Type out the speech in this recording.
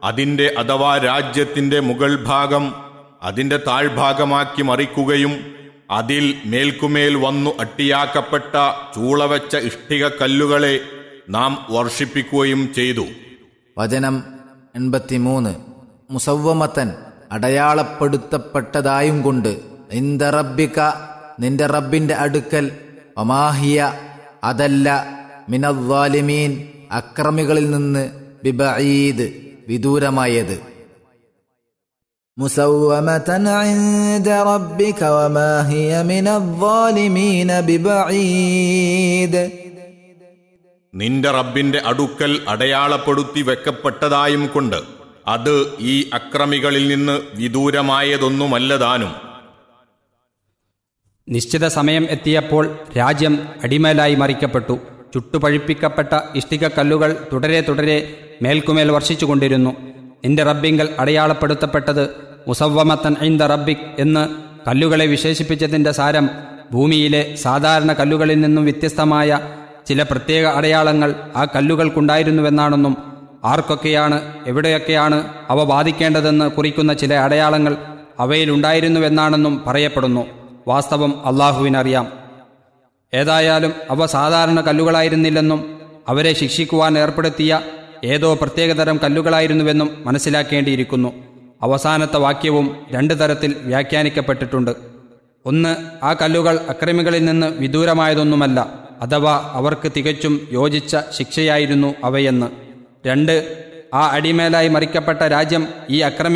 അതിന്റെ അഥവാ രാജ്യത്തിന്റെ മുകൾ ഭാഗം അതിന്റെ താഴ്ഭാഗമാക്കി മറിക്കുകയും അതിൽ മേൽക്കുമേൽ വന്നു അട്ടിയാക്കപ്പെട്ട ചൂളവെച്ച ഇഷ്ടിക കല്ലുകളെ നാം വർഷിപ്പിക്കുകയും ചെയ്തു വചനം എൺപത്തിമൂന്ന് മുസവ്വമത്തൻ അടയാളപ്പെടുത്തപ്പെട്ടതായും കൊണ്ട് നിന്റെ റബ്ബിക നിന്റെ റബ്ബിന്റെ അടുക്കൽ ഒമാഹിയ അതല്ല മിനവാലിമീൻ അക്രമികളിൽ നിന്ന് ബിബഈദ് വിദൂരമായത് مسومة عند ربك وما هي من الظالمين ببعيد നിന്റെ റബ്ബിന്റെ അടുക്കൽ അടയാളപ്പെടുത്തി വെക്കപ്പെട്ടതായും കൊണ്ട് അത് ഈ അക്രമികളിൽ നിന്ന് വിദൂരമായതൊന്നുമല്ലതാനും നിശ്ചിത സമയം എത്തിയപ്പോൾ രാജ്യം അടിമേലായി മറിക്കപ്പെട്ടു ചുട്ടുപഴിപ്പിക്കപ്പെട്ട ഇഷ്ടികക്കല്ലുകൾ തുടരെ തുടരെ മേൽക്കുമേൽ വർഷിച്ചുകൊണ്ടിരുന്നു നിന്റെ റബ്ബിങ്കൽ അടയാളപ്പെടുത്തപ്പെട്ടത് മുസവ്വമത്തൻ ഐന്ദ റബ്ബിക് എന്ന് കല്ലുകളെ വിശേഷിപ്പിച്ചതിൻ്റെ സാരം ഭൂമിയിലെ സാധാരണ കല്ലുകളിൽ നിന്നും വ്യത്യസ്തമായ ചില പ്രത്യേക അടയാളങ്ങൾ ആ കല്ലുകൾക്കുണ്ടായിരുന്നുവെന്നാണെന്നും ആർക്കൊക്കെയാണ് എവിടെയൊക്കെയാണ് അവ ബാധിക്കേണ്ടതെന്ന് കുറിക്കുന്ന ചില അടയാളങ്ങൾ അവയിലുണ്ടായിരുന്നുവെന്നാണെന്നും പറയപ്പെടുന്നു വാസ്തവം അള്ളാഹുവിനറിയാം ഏതായാലും അവ സാധാരണ കല്ലുകളായിരുന്നില്ലെന്നും അവരെ ശിക്ഷിക്കുവാൻ ഏർപ്പെടുത്തിയ ഏതോ പ്രത്യേകതരം കല്ലുകളായിരുന്നുവെന്നും മനസ്സിലാക്കേണ്ടിയിരിക്കുന്നു അവസാനത്തെ വാക്യവും രണ്ട് തരത്തിൽ വ്യാഖ്യാനിക്കപ്പെട്ടിട്ടുണ്ട് ഒന്ന് ആ കല്ലുകൾ അക്രമികളിൽ നിന്ന് വിദൂരമായതൊന്നുമല്ല അഥവാ അവർക്ക് തികച്ചും യോജിച്ച ശിക്ഷയായിരുന്നു അവയെന്ന് രണ്ട് ആ അടിമേലായി മറിക്കപ്പെട്ട രാജ്യം ഈ അക്രമി